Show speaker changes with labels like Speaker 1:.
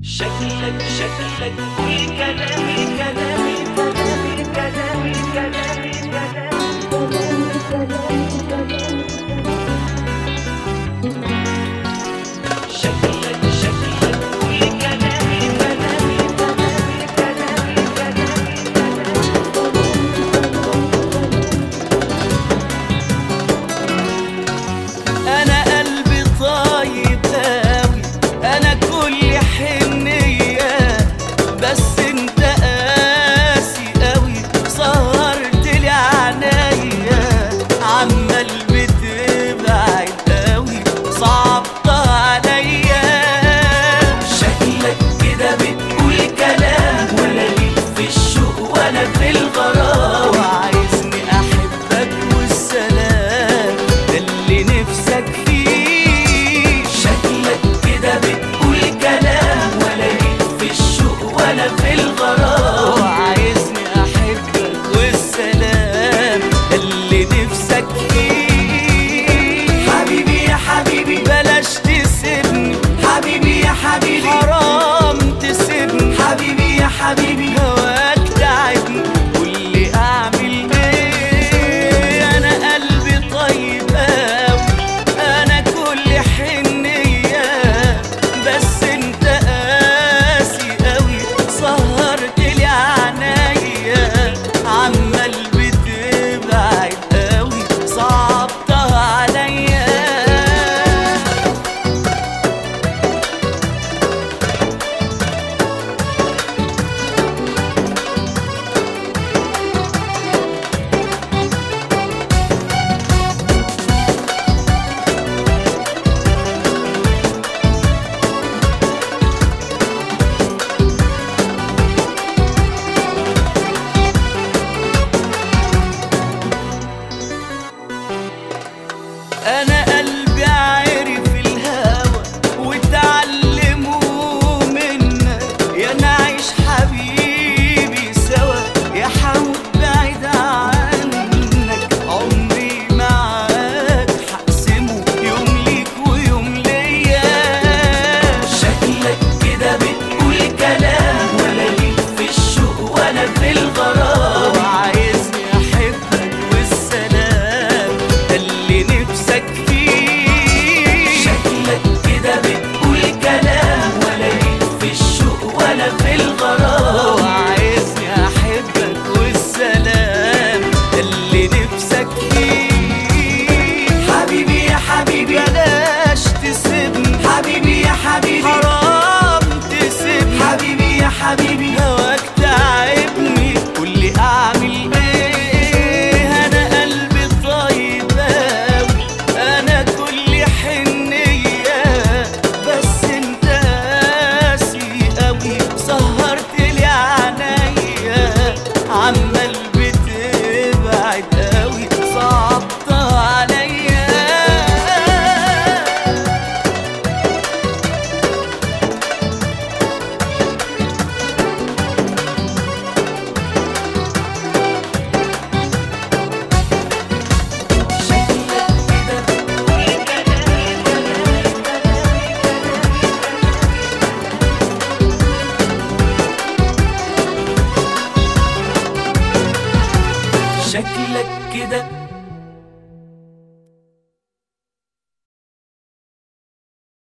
Speaker 1: شكلك شكلك كل كلامي كلامي كلامي كلامي كلامي كلامي شكلك شكلك كل كلامي كلامي كلامي كلامي كلامي
Speaker 2: انا قلبي طيب قوي انا كل حنيه بس انت قاسي قوي سهرت لي عينيا عمال بتبعد قوي صعبت عليا
Speaker 1: شكلك كده بتقول كلام ولا ليك في الشوق ولا في الغرام
Speaker 2: وعايزني احبك والسلام ده اللي نفسك فيه
Speaker 1: شكلك كده بتقول كلام ولا ليك في الشوق ولا في الغرام
Speaker 2: وعايزني احبك والسلام ده اللي نفسك فيه
Speaker 1: حبيبي يا حبيبي
Speaker 2: بلاش تسيبني
Speaker 1: حبيبي يا حبيبي
Speaker 2: حرام